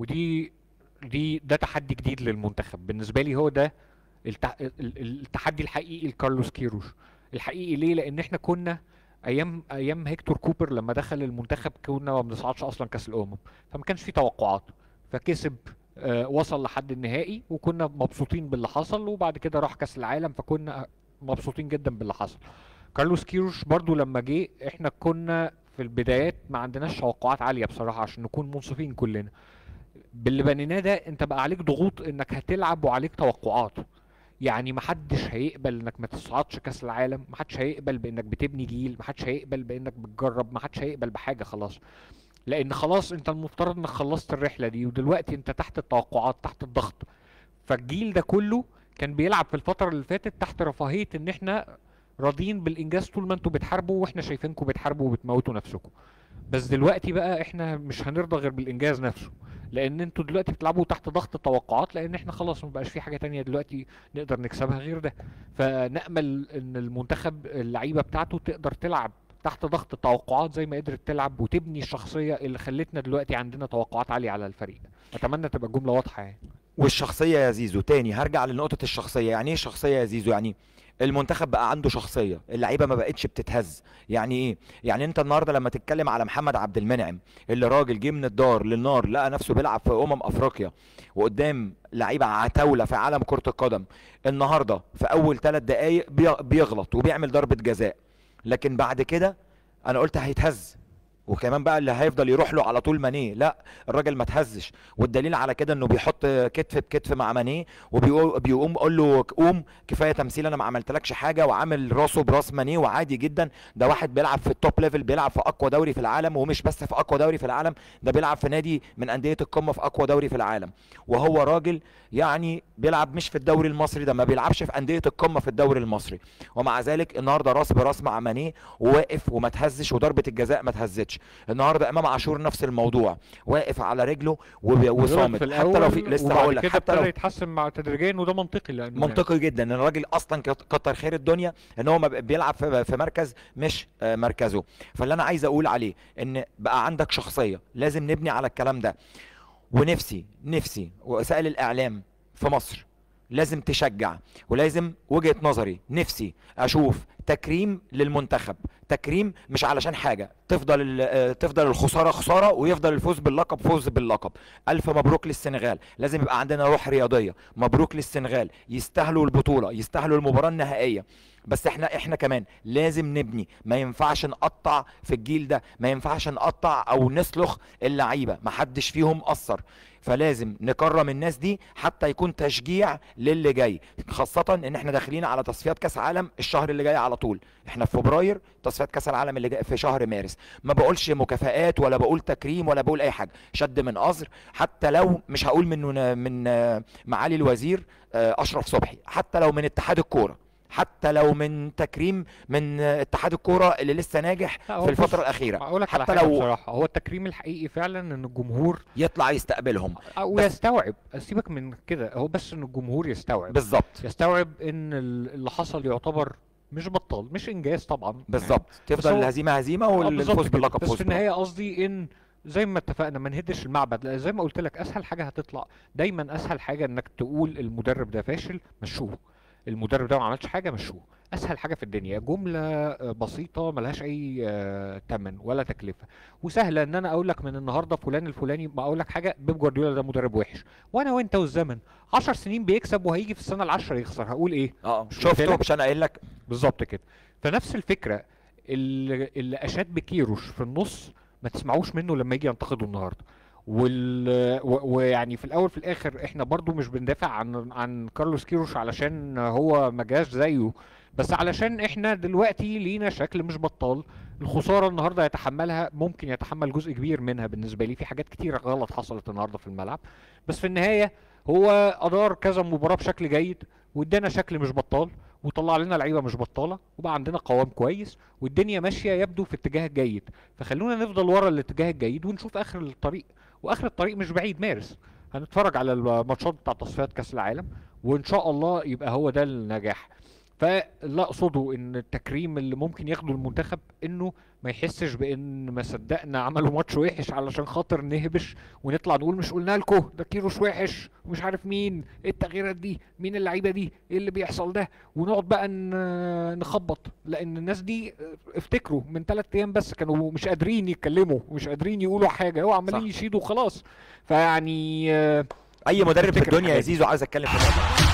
ودي دي ده تحدي جديد للمنتخب بالنسبه لي هو ده التح... ال- ال- التحدي الحقيقي لكارلوس كيروش الحقيقي ليه لان احنا كنا ايام ايام هيكتور كوبر لما دخل المنتخب كنا ما بنصعدش اصلا كاس الامم فما كانش في توقعات فكسب آه، وصل لحد النهائي وكنا مبسوطين باللي حصل وبعد كده راح كاس العالم فكنا مبسوطين جدا باللي حصل كارلوس كيروش برضو لما جه احنا كنا في البدايات ما عندناش توقعات عاليه بصراحه عشان نكون منصفين كلنا باللي بنيناه ده انت بقى عليك ضغوط انك هتلعب وعليك توقعات يعني محدش هيقبل انك ما تصعدش كاس العالم محدش هيقبل بانك بتبني جيل محدش هيقبل بانك بتجرب محدش هيقبل بحاجه خلاص لان خلاص انت المفترض انك خلصت الرحله دي ودلوقتي انت تحت التوقعات تحت الضغط فالجيل ده كله كان بيلعب في الفتره اللي فاتت تحت رفاهيه ان احنا راضيين بالانجاز طول ما انتوا بتحاربوا واحنا شايفينكم بتحاربوا وبتموتوا نفسكم بس دلوقتي بقى احنا مش هنرضى غير بالانجاز نفسه لان انتوا دلوقتي بتلعبوا تحت ضغط التوقعات لان احنا خلاص ما بقاش في حاجه تانية دلوقتي نقدر نكسبها غير ده فنأمل ان المنتخب اللعيبه بتاعته تقدر تلعب تحت ضغط التوقعات زي ما قدرت تلعب وتبني الشخصيه اللي خلتنا دلوقتي عندنا توقعات عاليه على الفريق اتمنى تبقى الجمله واضحه يعني والشخصيه يا زيزو تاني هرجع لنقطه الشخصيه يعني ايه شخصيه يا زيزو يعني المنتخب بقى عنده شخصيه اللعيبه ما بقتش بتتهز يعني ايه يعني انت النهارده لما تتكلم على محمد عبد المنعم اللي راجل جه من الدار للنار لقى نفسه بيلعب في امم افريقيا وقدام لعيبه عتاوله في عالم كره القدم النهارده في اول ثلاث دقائق بيغلط وبيعمل ضربه جزاء لكن بعد كده انا قلت هيتهز وكمان بقى اللي هيفضل يروح له على طول مانيه لا الراجل ما تهزش والدليل على كده انه بيحط كتف بكتف مع مانيه وبيقوم قول له قوم كفايه تمثيل انا ما عملتلكش حاجه وعامل راسه براس مانيه وعادي جدا ده واحد بيلعب في التوب ليفل بيلعب في اقوى دوري في العالم ومش بس في اقوى دوري في العالم ده بيلعب في نادي من انديه القمه في اقوى دوري في العالم وهو راجل يعني بيلعب مش في الدوري المصري ده ما بيلعبش في انديه القمه في الدوري المصري ومع ذلك النهارده راس براس مع مانيه وواقف وما تهزش وضربه الجزاء ما تهزتش النهارده امام عاشور نفس الموضوع واقف على رجله وصامت حتى لو في لسه هقول لك حتى لو يتحسن مع تدريجيا وده منطقي لانه منطقي جدا ان الراجل اصلا كتر خير الدنيا ان هو بيلعب في مركز مش مركزه فاللي انا عايز اقول عليه ان بقى عندك شخصيه لازم نبني على الكلام ده ونفسي نفسي وسائل الاعلام في مصر لازم تشجع ولازم وجهه نظري نفسي اشوف تكريم للمنتخب تكريم مش علشان حاجه تفضل تفضل الخساره خساره ويفضل الفوز باللقب فوز باللقب الف مبروك للسنغال لازم يبقى عندنا روح رياضيه مبروك للسنغال يستاهلوا البطوله يستاهلوا المباراه النهائيه بس احنا احنا كمان لازم نبني ما ينفعش نقطع في الجيل ده ما ينفعش نقطع او نسلخ اللعيبه ما حدش فيهم اثر فلازم نكرم الناس دي حتى يكون تشجيع للي جاي خاصة ان احنا داخلين على تصفيات كاس عالم الشهر اللي جاي على طول احنا في فبراير تصفيات كاس العالم اللي جاي في شهر مارس ما بقولش مكافآت ولا بقول تكريم ولا بقول اي حاجة شد من قصر حتى لو مش هقول من من معالي الوزير اشرف صبحي حتى لو من اتحاد الكوره حتى لو من تكريم من اتحاد الكوره اللي لسه ناجح في الفتره الاخيره اقول لك حتى لو بصراحه هو التكريم الحقيقي فعلا ان الجمهور يطلع يستقبلهم ويستوعب سيبك من كده هو بس ان الجمهور يستوعب بالظبط يستوعب ان اللي حصل يعتبر مش بطال مش انجاز طبعا بالظبط تفضل الهزيمه هزيمه والفوز باللقب بس في النهايه قصدي ان زي ما اتفقنا ما نهدش المعبد لا زي ما قلت لك اسهل حاجه هتطلع دايما اسهل حاجه انك تقول المدرب ده فاشل مشوه المدرب ده ما عملش حاجه مشوه اسهل حاجه في الدنيا جمله بسيطه ملهاش اي ثمن ولا تكلفه وسهله ان انا اقول لك من النهارده فلان الفلاني ما اقول لك حاجه بيب جوارديولا ده مدرب وحش وانا وانت والزمن 10 سنين بيكسب وهيجي في السنه العشرة يخسر هقول ايه اه شفته مش انا قايل لك بالظبط كده فنفس الفكره اللي, اللي اشاد بكيروش في النص ما تسمعوش منه لما يجي ينتقده النهارده وال ويعني في الاول في الاخر احنا برضو مش بندافع عن عن كارلوس كيروش علشان هو ما جاش زيه بس علشان احنا دلوقتي لينا شكل مش بطال الخساره النهارده يتحملها ممكن يتحمل جزء كبير منها بالنسبه لي في حاجات كتير غلط حصلت النهارده في الملعب بس في النهايه هو ادار كذا مباراه بشكل جيد وادانا شكل مش بطال وطلع لنا لعيبه مش بطاله وبقى عندنا قوام كويس والدنيا ماشيه يبدو في اتجاه الجيد فخلونا نفضل ورا الاتجاه الجيد ونشوف اخر الطريق واخر الطريق مش بعيد مارس هنتفرج على الماتشات بتاع تصفيات كاس العالم وان شاء الله يبقى هو ده النجاح فاللي اقصده ان التكريم اللي ممكن ياخده المنتخب انه ما يحسش بان ما صدقنا عملوا ماتش وحش علشان خاطر نهبش ونطلع نقول مش قلنا لكم ده كيروش وحش ومش عارف مين ايه التغييرات دي مين اللعيبه دي ايه اللي بيحصل ده ونقعد بقى ن- نخبط لان الناس دي افتكروا من ثلاث ايام بس كانوا مش قادرين يتكلموا مش قادرين يقولوا حاجه هو عمالين صح. يشيدوا وخلاص فيعني آه، اي مدرب في تفتكر الدنيا يا الحاجات دي. زيزو عايز اتكلم في النقطة دي.